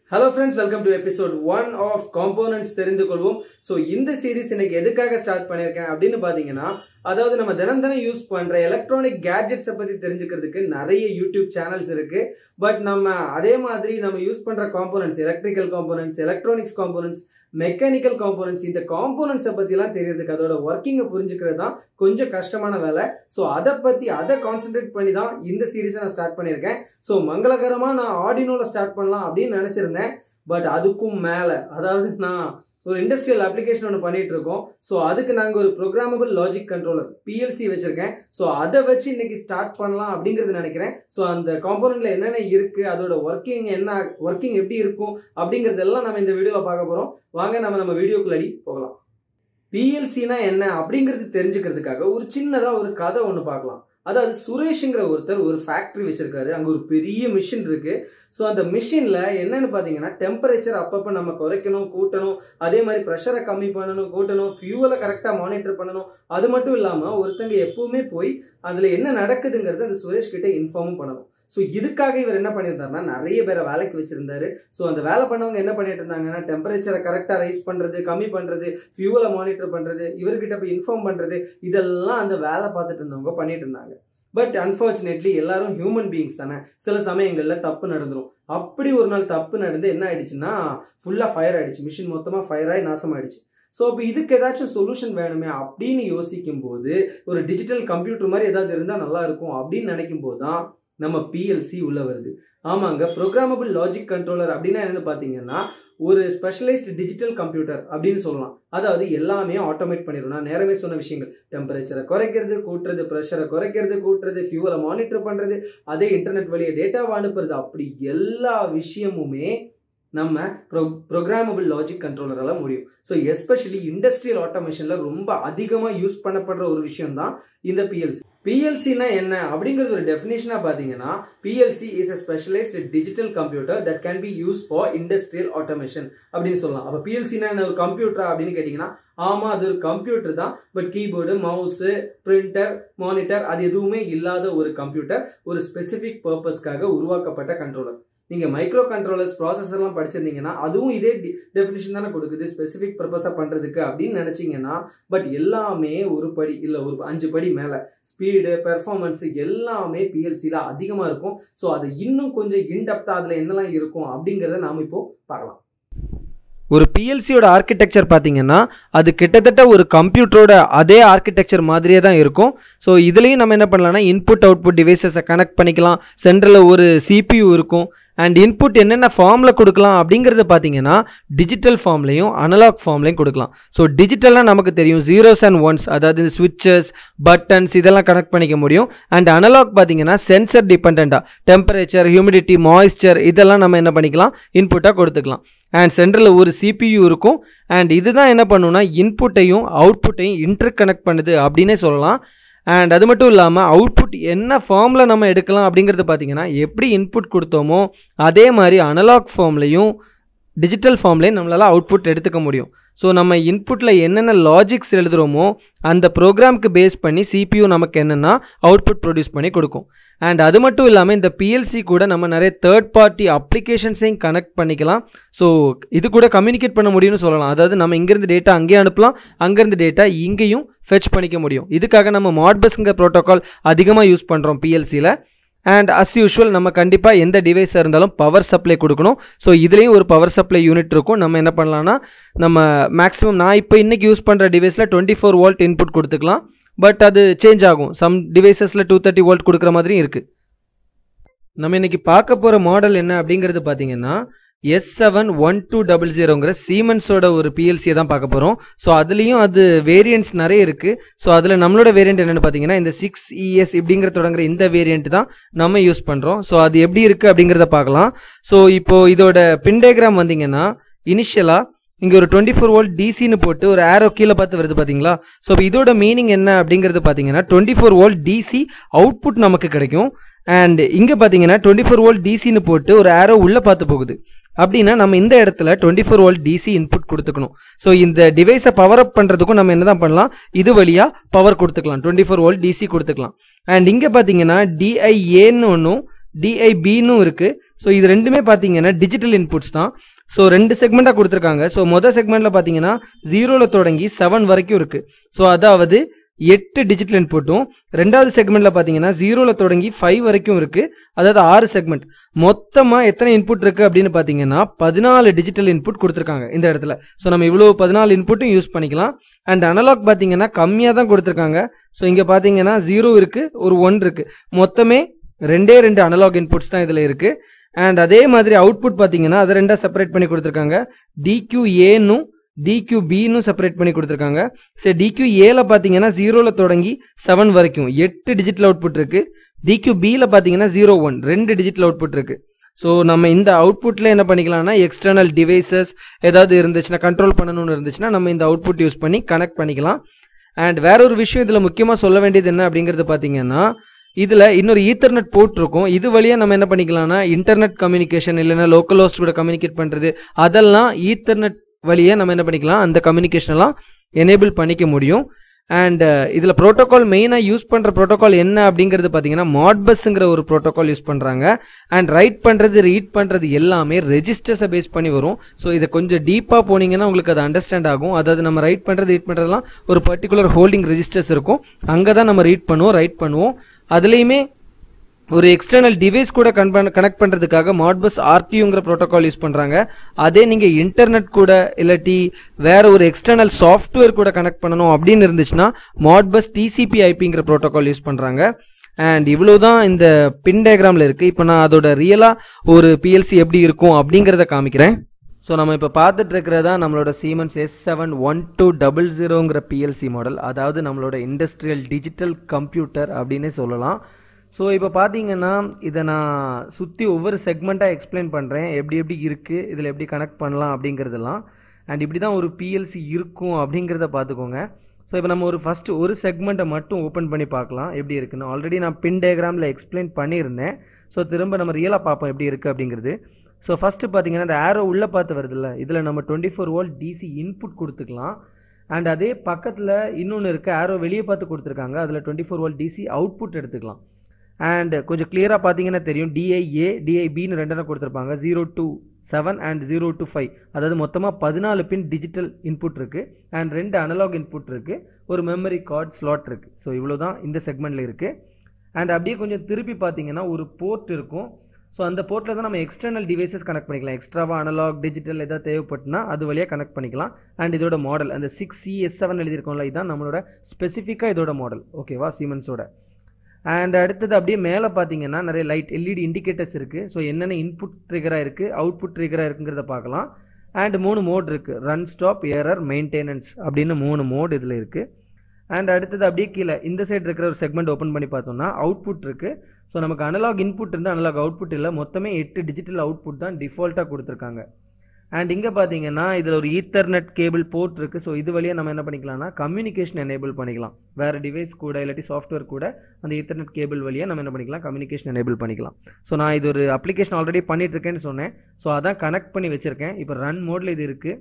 hello friends welcome to episode one of components தெரிந்து கொள்வோம் so இந்த சீரிஸ் இன்னைக்கு எதுக்காக ஸ்டார்ட் பண்ணியிருக்கேன் அப்படின்னு பார்த்தீங்கன்னா அதாவது நம்ம தினம் தினம் யூஸ் பண்ணுற எலக்ட்ரானிக் கேட்ஜெட்ஸை பற்றி தெரிஞ்சுக்கிறதுக்கு நிறைய யூடியூப் சேனல்ஸ் இருக்கு பட் நம்ம அதே மாதிரி நம்ம யூஸ் பண்ணுற components electrical components electronics components mechanical components இந்த காம்போனன்ட்ஸை பற்றிலாம் தெரியறதுக்கு அதோட ஒர்க்கிங்கை புரிஞ்சுக்கிறது தான் கொஞ்சம் கஷ்டமான வேலை ஸோ அதை பற்றி அதை கான்சென்ட்ரேட் பண்ணி தான் இந்த சீரீஸை நான் ஸ்டார்ட் பண்ணியிருக்கேன் ஸோ மங்களகரமாக நான் ஆடினோவில் ஸ்டார்ட் பண்ணலாம் அப்படின்னு நினச்சிருந்தேன் பட் அதுக்கும் மேலே அதாவது நான் ஒரு இண்டஸ்ட்ரியல் அப்ளிகேஷன் ஒன்று பண்ணிட்டு இருக்கோம் ஸோ அதுக்கு நாங்கள் ஒரு ப்ரோக்ராமபிள் லாஜிக் கண்ட்ரோலர் பிஎல்சி வச்சிருக்கேன் ஸோ அதை வச்சு இன்னைக்கு ஸ்டார்ட் பண்ணலாம் அப்படிங்கிறது நினைக்கிறேன் ஸோ அந்த காம்போனண்ட்ல என்னென்ன இருக்கு அதோட ஒர்க்கிங் என்ன ஒர்க்கிங் எப்படி இருக்கும் அப்படிங்கிறதெல்லாம் நம்ம இந்த வீடியோவில் பார்க்க போகிறோம் வாங்க நம்ம நம்ம வீடியோக்குள்ளடி போகலாம் பிஎல்சினா என்ன அப்படிங்கிறது தெரிஞ்சுக்கிறதுக்காக ஒரு சின்னதாக ஒரு கதை ஒன்று பார்க்கலாம் அதாவது சுரேஷுங்கிற ஒருத்தர் ஒரு ஃபேக்ட்ரி வச்சிருக்காரு அங்கே ஒரு பெரிய மிஷின் இருக்கு ஸோ அந்த மிஷினில் என்னன்னு பார்த்தீங்கன்னா டெம்பரேச்சர் அப்பப்போ நம்ம குறைக்கணும் கூட்டணும் அதே மாதிரி ப்ரெஷரை கம்மி பண்ணணும் கூட்டணும் ஃபியூவலை கரெக்டாக மானிட்டர் பண்ணணும் அது மட்டும் இல்லாமல் ஒருத்தங்க எப்பவுமே போய் அதில் என்ன நடக்குதுங்கிறது அந்த சுரேஷ் கிட்ட இன்ஃபார்மும் பண்ணணும் ஸோ இதுக்காக இவர் என்ன பண்ணியிருந்தாருன்னா நிறைய பேரை வேலைக்கு வச்சிருந்தாரு ஸோ அந்த வேலை பண்ணவங்க என்ன பண்ணிட்டு இருந்தாங்கன்னா டெம்பரேச்சரை கரெக்டாக ரைஸ் பண்ணுறது கம்மி பண்ணுறது ஃபியூவலை மானிட்டர் பண்ணுறது இவர்கிட்ட போய் இன்ஃபார்ம் பண்ணுறது இதெல்லாம் அந்த வேலை பார்த்துட்டு இருந்தவங்க பண்ணிட்டு இருந்தாங்க பட் அன்ஃபார்ச்சுனேட்லி எல்லாரும் ஹியூமன் பீயிங்ஸ் தானே சில சமயங்களில் தப்பு நடந்துடும் அப்படி ஒரு நாள் தப்பு நடந்து என்ன ஆயிடுச்சுன்னா ஃபுல்லாக ஃபயர் ஆயிடுச்சு மிஷின் மொத்தமாக ஃபயர் ஆகி நாசமாயிடுச்சு ஸோ இப்போ இதுக்கு ஏதாச்சும் சொல்யூஷன் வேணுமே அப்படின்னு யோசிக்கும் போது ஒரு டிஜிட்டல் கம்ப்யூட்டர் மாதிரி ஏதாவது இருந்தால் நல்லா இருக்கும் அப்படின்னு நினைக்கும் போது தான் நம்ம பிஎல்சி உள்ள வருது ஆமாங்க ப்ரோக்ராமபிள் லாஜிக் கண்ட்ரோலர் அப்படின்னா என்னன்னு பார்த்தீங்கன்னா ஒரு ஸ்பெஷலைஸ்டு டிஜிட்டல் கம்ப்யூட்டர் அப்படின்னு சொல்லலாம் அதாவது எல்லாமே ஆட்டோமேட் பண்ணிடும் நான் நேரமே சொன்ன விஷயங்கள் டெம்பரேச்சரை குறைக்கிறது கூட்டுறது ப்ரெஷரை குறைக்கிறது கூட்டுறது ஃபியூவலை மானிட்டர் பண்ணுறது அதே இன்டர்நெட் வழியை டேட்டாவை அனுப்புறது அப்படி எல்லா விஷயமுமே நம்ம ப்ரோ ப்ரோக்ராமபிள் லாஜிக் கண்ட்ரோலரால் முடியும் ஸோ எஸ்பெஷலி இண்டஸ்ட்ரியல் ஆட்டோமேஷனில் ரொம்ப அதிகமாக யூஸ் பண்ணப்படுற ஒரு விஷயம் தான் இந்த பிஎல்சி பிஎல்சினா என்ன அப்படிங்கிறது ஒரு டெஃபினேஷனாக பார்த்தீங்கன்னா PLC is a specialised digital computer that can be use for industrial automation அப்படின்னு சொல்லலாம் அப்போ பிஎல்சினா என்ன ஒரு கம்ப்யூட்டரா அப்படின்னு கேட்டிங்கன்னா ஆமாம் அது ஒரு கம்ப்யூட்டர் தான் but keyboard mouse printer monitor அது எதுவுமே இல்லாத ஒரு கம்ப்யூட்டர் ஒரு ஸ்பெசிஃபிக் பர்பஸ்க்காக உருவாக்கப்பட்ட கண்ட்ரோலர் நீங்கள் மைக்ரோ கண்ட்ரோலர்ஸ் ப்ராசஸர்லாம் படிச்சிருந்தீங்கன்னா அதுவும் இதே டெஃபினிஷன் தானே கொடுக்குது ஸ்பெசிஃபிக் பர்பஸாக பண்ணுறதுக்கு அப்படின்னு நினச்சிங்கன்னா பட் எல்லாமே ஒரு படி இல்லை ஒரு அஞ்சு படி மேலே ஸ்பீடு பெர்ஃபார்மன்ஸு எல்லாமே பிஎல்சியில் அதிகமாக இருக்கும் ஸோ அது இன்னும் கொஞ்சம் இன்டெப்த்தாக அதில் என்னெல்லாம் இருக்கும் அப்படிங்கிறத நாம் இப்போ பார்க்கலாம் ஒரு பிஎல்சியோட ஆர்கிடெக்சர் பார்த்தீங்கன்னா அது கிட்டத்தட்ட ஒரு கம்ப்யூட்டரோட அதே ஆர்கிடெக்சர் மாதிரியே தான் இருக்கும் ஸோ இதுலேயும் நம்ம என்ன பண்ணலாம்னா இன்புட் அவுட்புட் டிவைசஸை கனெக்ட் பண்ணிக்கலாம் சென்டரில் ஒரு சிபியூ இருக்கும் அண்ட் இன்புட் என்னென்ன ஃபார்மில் கொடுக்கலாம் அப்படிங்கிறது பார்த்தீங்கன்னா டிஜிட்டல் ஃபார்ம்லையும் அனலாக் ஃபார்ம்லையும் கொடுக்கலாம் ஸோ டிஜிட்டல்னால் நமக்கு தெரியும் ஜீரோஸ் அண்ட் ஒன்ஸ் அதாவது ஸ்விட்சஸ் பட்டன்ஸ் இதெல்லாம் கனெக்ட் பண்ணிக்க முடியும் அண்ட் அனலாக் பார்த்தீங்கன்னா சென்சர் டிபெண்ட்டாக டெம்பரேச்சர் ஹியூமிடிட்டி மாய்ஸ்சர் இதெல்லாம் நம்ம என்ன பண்ணிக்கலாம் இன்புட்டாக கொடுத்துக்கலாம் அண்ட் சென்டரில் ஒரு சிபியூ இருக்கும் அண்ட் இதுதான் என்ன பண்ணுன்னா இன்புட்டையும் அவுட்புட்டையும் இன்டர் கனெக்ட் பண்ணுது அப்படின்னே சொல்லலாம் அண்ட் அது மட்டும் இல்லாமல் அவுட்புட் என்ன ஃபார்மில் நம்ம எடுக்கலாம் அப்படிங்கிறது பார்த்தீங்கன்னா எப்படி இன்புட் கொடுத்தோமோ அதே மாதிரி அனலாக் ஃபார்ம்லையும் டிஜிட்டல் ஃபார்ம்லேயும் நம்மளால் அவுட்புட் எடுத்துக்க முடியும் ஸோ நம்ம இன்புட்டில் என்னென்ன லாஜிக்ஸ் எழுதுகிறோமோ அந்த ப்ரோக்ராம்க்கு பேஸ் பண்ணி சிபியூ நமக்கு என்னென்னா அவுட்புட் ப்ரொடியூஸ் பண்ணி கொடுக்கும் அண்ட் அது மட்டும் இல்லாமல் இந்த பிஎல்சி கூட நம்ம நிறைய தேர்ட் பார்ட்டி அப்ளிகேஷன்ஸையும் கனெக்ட் பண்ணிக்கலாம் ஸோ இது கூட கம்யூனிகேட் பண்ண முடியும்னு சொல்லலாம் அதாவது நம்ம இங்கேருந்து டேட்டா அங்கேயும் அனுப்பலாம் அங்கேருந்து டேட்டா இங்கேயும் ஃபெச் பண்ணிக்க முடியும் இதுக்காக நம்ம மாட்பஸ்ங்கிற ப்ரோட்டோகால் அதிகமாக யூஸ் பண்ணுறோம் பிஎல்சியில் அண்ட் அஸ் யூஷுவல் நம்ம கண்டிப்பாக எந்த டிவைஸாக இருந்தாலும் பவர் சப்ளை கொடுக்கணும் ஸோ இதுலேயும் ஒரு பவர் சப்ளை யூனிட் இருக்கும் நம்ம என்ன பண்ணலாம்னா நம்ம மேக்ஸிமம் நான் இப்போ இன்றைக்கி யூஸ் பண்ணுற டிவைஸில் டுவெண்ட்டி ஃபோர் வோல்ட் இன்புட் கொடுத்துக்கலாம் பட் அது சேஞ்ச் ஆகும் சம் டிவைசஸில் டூ தேர்ட்டி வோல்ட் கொடுக்குற மாதிரியும் இருக்குது நம்ம இன்றைக்கி பார்க்க போகிற மாடல் என்ன அப்படிங்கிறது பார்த்தீங்கன்னா S seven one two double ஜீரோங்கிற சீமென்ஸோட ஒரு பிஎல்சியை தான் பார்க்க போகிறோம் ஸோ அதுலேயும் அது வேரியன்ட்ஸ் நிறைய இருக்குது ஸோ அதில் நம்மளோட வேரியன்ட் என்னென்னு பார்த்தீங்கன்னா இந்த சிக்ஸ் இஎஸ் இப்படிங்கிற தொடங்குற இந்த வேரியன்ட் தான் நம்ம யூஸ் பண்ணுறோம் ஸோ அது எப்படி இருக்குது அப்படிங்கிறத பார்க்கலாம் ஸோ இப்போது இதோட பின்டேகிராம் வந்தீங்கன்னா இனிஷியலாக இங்கே ஒரு டுவெண்ட்டி ஃபோர் வோல்ட் டிசின்னு போட்டு ஒரு ஆரோ கீழே பார்த்து வருது பார்த்தீங்களா ஸோ இதோட மீனிங் என்ன அப்படிங்கிறது பார்த்தீங்கன்னா twenty four volt DC output நமக்கு கிடைக்கும் அண்ட் இங்கே பார்த்தீங்கன்னா டுவெண்ட்டி ஃபோர் வோல்ட் டிசின்னு போட்டு ஒரு ஆரோ உள்ளே பார்த்து போகுது அப்படின்னா நம்ம இந்த இடத்துல twenty four volt DC input கொடுத்துக்கணும் ஸோ இந்த டிவைஸை பவர் அப் பண்ணுறதுக்கும் நம்ம என்ன தான் பண்ணலாம் இது வழியாக பவர் கொடுத்துக்கலாம் டுவெண்ட்டி ஃபோர் வோல்ட் டிசி கொடுத்துக்கலாம் அண்ட் இங்கே பார்த்தீங்கன்னா டிஐஏன்னு ஒன்றும் டிஐபின்னு இருக்குது ஸோ இது ரெண்டுமே பார்த்தீங்கன்னா டிஜிட்டல் இன்புட்ஸ் தான் ஸோ ரெண்டு செக்மெண்ட்டாக கொடுத்துருக்காங்க ஸோ மொதல் செக்மெண்ட்டில் பார்த்தீங்கன்னா ஜீரோவில் தொடங்கி செவன் வரைக்கும் இருக்குது ஸோ அதாவது எட்டு டிஜிட்டல் இன்புட்டும் ரெண்டாவது செக்மெண்ட்டில் பார்த்தீங்கன்னா ஜீரோவில் தொடங்கி ஃபைவ் வரைக்கும் இருக்குது அதாவது ஆறு செக்மெண்ட் மொத்தமாக எத்தனை இன்புட் இருக்குது அப்படின்னு பார்த்தீங்கன்னா பதினாலு டிஜிட்டல் இன்புட் கொடுத்துருக்காங்க இந்த இடத்துல ஸோ நம்ம இவ்வளோ பதினாலு இன்புட்டும் யூஸ் பண்ணிக்கலாம் அண்ட் அனலாக் பார்த்தீங்கன்னா கம்மியாக தான் கொடுத்துருக்காங்க ஸோ இங்கே பார்த்தீங்கன்னா ஜீரோ இருக்குது ஒரு ஒன் இருக்குது மொத்தமே ரெண்டே ரெண்டு அனலாக் இன்புட்ஸ் தான் இதில் இருக்குது அண்ட் அதே மாதிரி அவுட்புட் பார்த்தீங்கன்னா அதை ரெண்டாக செப்பரேட் பண்ணி கொடுத்துருக்காங்க டிக்யூ ஏன்னும் டிக்யூ பின்னு செப்பரேட் பண்ணி கொடுத்துருக்காங்க சரி டிக்யூ ஏல பார்த்தீங்கன்னா ஜீரோவில் தொடங்கி செவன் வரைக்கும் எட்டு டிஜிட்டல் அவுட்புட் இருக்கு டிக்யூ பியில் பார்த்தீங்கன்னா ஜீரோ ஒன் ரெண்டு டிஜிட்டல் அவுட்புட் இருக்கு ஸோ நம்ம இந்த அவுட்புட்டில் என்ன பண்ணிக்கலாம்னா எக்ஸ்டர்னல் டிவைசஸ் ஏதாவது இருந்துச்சுன்னா கண்ட்ரோல் பண்ணணும்னு இருந்துச்சுன்னா நம்ம இந்த அவுட்புட் யூஸ் பண்ணி கனெக்ட் பண்ணிக்கலாம் அண்ட் வேற ஒரு விஷயம் இதில் முக்கியமாக சொல்ல வேண்டியது என்ன அப்படிங்கிறது பார்த்தீங்கன்னா இதில் இன்னொரு ஈத்தர்நெட் போர்ட் இருக்கும் இது வழியாக நம்ம என்ன பண்ணிக்கலாம்னா இன்டர்நெட் கம்யூனிகேஷன் இல்லைன்னா லோக்கல் ஹோஸ்ட் கூட கம்யூனிகேட் பண்ணுறது அதெல்லாம் ஈத்தர்நெட் வழியே நம்ம என்ன பண்ணிக்கலாம் அந்த கம்யூனிகேஷன் எல்லாம் எனேபிள் பண்ணிக்க முடியும் அண்ட் இதில் ப்ரோட்டோகால் மெயினாக யூஸ் பண்ணுற ப்ரோட்டோகால் என்ன அப்படிங்கிறது பார்த்தீங்கன்னா மாட்பஸ்ங்கிற ஒரு ப்ரோட்டோகால் யூஸ் பண்ணுறாங்க அண்ட் ரைட் பண்ணுறது ரீட் பண்ணுறது எல்லாமே ரெஜிஸ்டர்ஸை பேஸ் பண்ணி வரும் ஸோ இதை கொஞ்சம் டீப்பாக போனீங்கன்னா உங்களுக்கு அது அண்டர்ஸ்டாண்ட் ஆகும் அதாவது நம்ம ரைட் பண்ணுறது ரீட் பண்ணுறதுலாம் ஒரு பர்டிகுலர் ஹோல்டிங் ரெஜிஸ்டர்ஸ் இருக்கும் அங்கே தான் நம்ம ரீட் பண்ணுவோம் ரைட் பண்ணுவோம் அதுலேயுமே ஒரு எக்ஸ்டர்னல் டிவைஸ் கூட கனெக்ட் பண்ணுறதுக்காக மாட்பஸ் ஆர்டியூங்கிற ப்ரோட்டோகால் யூஸ் பண்ணுறாங்க அதே நீங்கள் இன்டர்நெட் கூட இல்லாட்டி வேற ஒரு எக்ஸ்டர்னல் சாஃப்ட்வேர் கூட கனெக்ட் பண்ணணும் அப்படின்னு இருந்துச்சுன்னா மாட்பஸ் டிசிபி ஐபிங்கிற ப்ரோட்டோகால் யூஸ் பண்ணுறாங்க அண்ட் இவ்வளோ தான் இந்த பின் டயக்ராமில் இருக்குது இப்போ நான் அதோட ரியலாக ஒரு பிஎல்சி எப்படி இருக்கும் அப்படிங்கிறத காமிக்கிறேன் ஸோ நம்ம இப்போ பார்த்துட்டு இருக்கிறதா நம்மளோட Siemens S seven one two double ஜீரோங்கிற பிஎல்சி மாடல் அதாவது நம்மளோட இண்டஸ்ட்ரியல் டிஜிட்டல் கம்ப்யூட்டர் அப்படின்னே சொல்லலாம் ஸோ இப்போ பார்த்தீங்கன்னா இதை நான் சுற்றி ஒவ்வொரு செக்மெண்ட்டாக எக்ஸ்பிளைன் பண்ணுறேன் எப்படி எப்படி இருக்குது இதில் எப்படி கனெக்ட் பண்ணலாம் அப்படிங்கிறதெல்லாம் அண்ட் இப்படி தான் ஒரு பிஎல்சி இருக்கும் அப்படிங்கிறத பார்த்துக்கோங்க ஸோ இப்போ நம்ம ஒரு ஃபஸ்ட்டு ஒரு செக்மெண்ட்டை மட்டும் ஓப்பன் பண்ணி பார்க்கலாம் எப்படி இருக்குன்னு ஆல்ரெடி நான் பின் டயக்ராமில் எக்ஸ்பிளைன் பண்ணியிருந்தேன் ஸோ திரும்ப நம்ம ரியலாக பார்ப்போம் எப்படி இருக்குது அப்படிங்கிறது ஸோ ஃபஸ்ட்டு பார்த்தீங்கன்னா இந்த ஆரோ உள்ளே பார்த்து வருதுல்ல இதில் நம்ம twenty four volt DC input கொடுத்துக்கலாம் அண்ட் அதே பக்கத்தில் இன்னொன்று இருக்குது ஆரோ வெளியே பார்த்து கொடுத்துருக்காங்க அதில் twenty four volt DC output எடுத்துக்கலாம் அண்ட் கொஞ்சம் கிளியராக பார்த்தீங்கன்னா தெரியும் டிஐஏ டிஐபின்னு ரெண்டெண்ணம் கொடுத்துருப்பாங்க zero two seven and zero to five அதாவது மொத்தமாக பதினாலு பின் டிஜிட்டல் இன்புட் இருக்குது அண்ட் ரெண்டு அனலாக் இன்புட் இருக்குது ஒரு மெமரி கார்டு ஸ்லாட் இருக்குது ஸோ இவ்வளோ தான் இந்த செக்மெண்ட்டில் இருக்குது அண்ட் அப்படியே கொஞ்சம் திருப்பி பார்த்தீங்கன்னா ஒரு போர்ட் இருக்கும் ஸோ அந்த போர்ட்டில் தான் நம்ம எக்ஸ்டர்னல் டிவைசஸ் கனெக்ட் பண்ணிக்கலாம் எக்ஸ்ட்ராவாக அனலாக் டிஜிட்டல் எதாவது தேவைப்பட்டுனா அது வழியாக கனெக்ட் பண்ணிக்கலாம் அண்ட் இதோட மாடல் அந்த சிக்ஸ் சி எஸ் செவன் எழுதியிருக்கோம்ல இதுதான் நம்மளோட ஸ்பெசிஃபிக்காக இதோட மாடல் ஓகேவா சீமன்ஸோட அண்ட் அடுத்தது அப்படியே மேலே பார்த்தீங்கன்னா நிறைய லைட் எல்இடி இண்டிகேட்டர்ஸ் இருக்குது ஸோ என்னென்ன இன்புட் ட்ரிகராக இருக்குது அவுட்புட் ட்ரிகராக இருக்குங்கிறத பார்க்கலாம் அண்ட் மூணு மோட் இருக்குது ரன் ஸ்டாப் ஏரர் மெயின்டெனன்ஸ் அப்படின்னு மூணு மோட் இதில் இருக்குது அண்ட் அடுத்தது அப்படியே கீழே இந்த சைடு இருக்கிற ஒரு செக்மெண்ட் ஓப்பன் பண்ணி பார்த்தோம்னா அவுட்புட் இருக்குது ஸோ நமக்கு அனலாக் இன்புட் இருந்து அனலாக் அவுட்புட் இல்லை மொத்தமே எட்டு டிஜிட்டல் அவுட்புட் தான் டிஃபால்ட்டாக கொடுத்துருக்காங்க அண்ட் இங்கே பார்த்தீங்கன்னா இதில் ஒரு ஈத்தர்நெட் கேபிள் போர்ட் இருக்குது ஸோ இது வழியாக நம்ம என்ன பண்ணிக்கலாம்னா கம்யூனிகேஷன் எனேபிள் பண்ணிக்கலாம் வேறு டிவைஸ் கூட இல்லாட்டி சாஃப்ட்வேர் கூட அந்த ஈத்தர்நெட் கேபிள் வழியாக நம்ம என்ன பண்ணிக்கலாம் கம்யூனிகேஷன் எனேபிள் பண்ணிக்கலாம் ஸோ நான் இது ஒரு அப்ளிகேஷன் ஆல்ரெடி பண்ணிட்டு இருக்கேன்னு சொன்னேன் ஸோ அதான் கனெக்ட் பண்ணி வச்சுருக்கேன் இப்போ ரன் மோடில் இது இருக்குது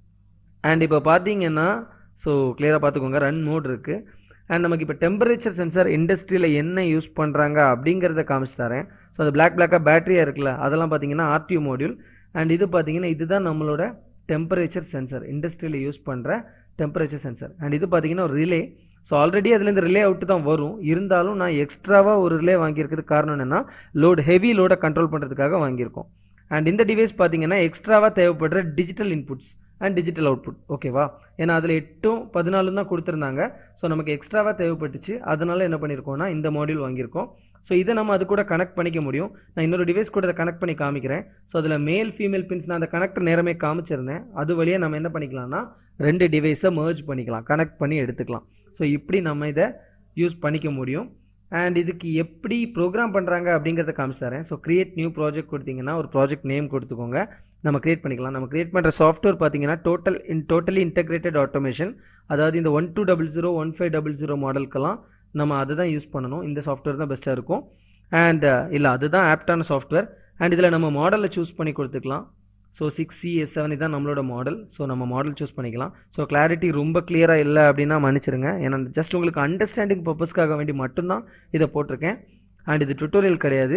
அண்ட் இப்போ பார்த்தீங்கன்னா ஸோ கிளியராக பார்த்துக்கோங்க ரன் மோட் இருக்குது அண்ட் நமக்கு இப்போ டெம்பரேச்சர் சென்சார் இண்டஸ்ட்ரியில் என்ன யூஸ் பண்ணுறாங்க அப்படிங்கிறத காமிச்சு தரேன் ஸோ அது பிளாக் பிளாக்காக பேட்டரியாக இருக்குல்ல அதெல்லாம் பார்த்தீங்கன்னா ஆர்டியூ மாடியூல் அண்ட் இது பார்த்தீங்கன்னா இதுதான் நம்மளோட டெம்பரேச்சர் சென்சர் இண்டஸ்ட்ரியில் யூஸ் பண்ணுற டெம்பரேச்சர் சென்சர் அண்ட் இது பார்த்தீங்கன்னா ஒரு ரிலே ஸோ ஆல்ரெடி அதுலேருந்து ரிலே அவுட்டு தான் வரும் இருந்தாலும் நான் எக்ஸ்ட்ராவாக ஒரு ரிலே வாங்கியிருக்கிறதுக்கு காரணம் என்னென்னா லோட் ஹெவி லோடை கண்ட்ரோல் பண்ணுறதுக்காக வாங்கியிருக்கோம் அண்ட் இந்த டிவைஸ் பார்த்தீங்கன்னா எக்ஸ்ட்ராவாக தேவைப்படுற digital inputs and digital output ஓகேவா ஏன்னா அதில் எட்டும் பதினாலும் தான் கொடுத்துருந்தாங்க ஸோ நமக்கு எக்ஸ்ட்ராவாக தேவைப்பட்டுச்சு அதனால என்ன பண்ணியிருக்கோம்னா இந்த மாடியூல் வாங்கியிருக்கோம் ஸோ இதை நம்ம அது கூட கனெக்ட் பண்ணிக்க முடியும் நான் இன்னொரு டிவைஸ் கூட இதை கனெக்ட் பண்ணி காமிக்கிறேன் ஸோ அதில் மேல் ஃபீமேல் பின்ஸ் நான் அந்த கனெக்டர் நேரமே காமிச்சிருந்தேன் அது வழியாக நம்ம என்ன பண்ணிக்கலாம்னா ரெண்டு டிவைஸை merge பண்ணிக்கலாம் கனெக்ட் பண்ணி எடுத்துக்கலாம் ஸோ இப்படி நம்ம இதை யூஸ் பண்ணிக்க முடியும் அண்ட் இதுக்கு எப்படி ப்ரோக்ராம் பண்ணுறாங்க அப்படிங்கிறத காமிச்சித்தரேன் ஸோ கிரியேட் நியூ ப்ராஜெக்ட் கொடுத்தீங்கன்னா ஒரு ப்ராஜெக்ட் நேம் கொடுத்துக்கோங்க நம்ம கிரியேட் பண்ணிக்கலாம் நம்ம கிரியேட் பண்ணுற சாஃப்ட்வேர் பார்த்தீங்கன்னா total in totally integrated automation அதாவது இந்த one two double zero one five double zero மாடலுக்கெல்லாம் நம்ம அதை தான் யூஸ் பண்ணணும் இந்த சாஃப்ட்வேர் தான் பெஸ்ட்டாக இருக்கும் அண்ட் இல்லை அதுதான் ஆப்டான சாஃப்ட்வேர் அண்ட் இதில் நம்ம மாடலை சூஸ் பண்ணி கொடுத்துக்கலாம் so six C S seven தான் நம்மளோட மாடல் ஸோ நம்ம மாடல் சூஸ் பண்ணிக்கலாம் ஸோ கிளாரிட்டி ரொம்ப கிளியராக இல்லை அப்படின்னா மன்னிச்சிருங்க ஏன்னா ஜஸ்ட் உங்களுக்கு அண்டர்ஸ்டாண்டிங் பர்பஸ்க்காக வேண்டி மட்டும்தான் இதை போட்டிருக்கேன் அண்ட் இது டுட்டோரியல் கிடையாது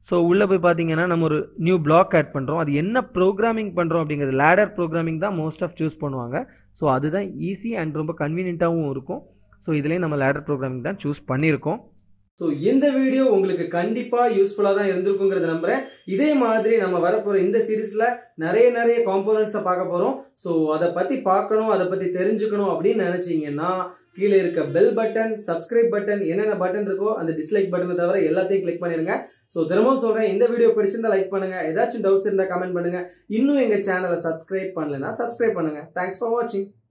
ஸோ உள்ளே போய் பார்த்தீங்கன்னா நம்ம ஒரு நியூ பிளாக் ஆட் பண்ணுறோம் அது என்ன ப்ரோக்ராமிங் பண்ணுறோம் அப்படிங்கிறது லேடர் ப்ரோக்ராமிங் தான் மோஸ்ட் ஆஃப் சூஸ் பண்ணுவாங்க ஸோ அதுதான் ஈஸி அண்ட் ரொம்ப கன்வீனியண்ட்டாகவும் இருக்கும் ஸோ இதுலேயும் நம்ம லேடர் ப்ரோக்ராமிங் தான் சூஸ் பண்ணியிருக்கோம் ஸோ இந்த வீடியோ உங்களுக்கு கண்டிப்பாக யூஸ்ஃபுல்லாக தான் இருந்திருக்குங்கிறத நம்புறேன் இதே மாதிரி நம்ம வரப்போகிற இந்த சீரீஸில் நிறைய நிறைய காம்போனன்ட்ஸை பார்க்க போகிறோம் ஸோ அதை பற்றி பார்க்கணும் அதை பற்றி தெரிஞ்சுக்கணும் அப்படின்னு நினச்சிங்கன்னா கீழே இருக்க பெல் பட்டன் சப்ஸ்கிரைப் பட்டன் என்னென்ன பட்டன் இருக்கோ அந்த டிஸ்லைக் பட்டனை தவிர எல்லாத்தையும் கிளிக் பண்ணிருங்க ஸோ திரும்பவும் சொல்கிறேன் இந்த வீடியோ பிடிச்சிருந்தா லைக் பண்ணுங்க ஏதாச்சும் டவுட்ஸ் இருந்தால் கமெண்ட் பண்ணுங்க இன்னும் எங்கள் சேனலை சப்ஸ்கிரைப் பண்ணலைன்னா சப்ஸ்கிரைப் பண்ணுங்க தேங்க்ஸ் ஃபார் வாட்சிங்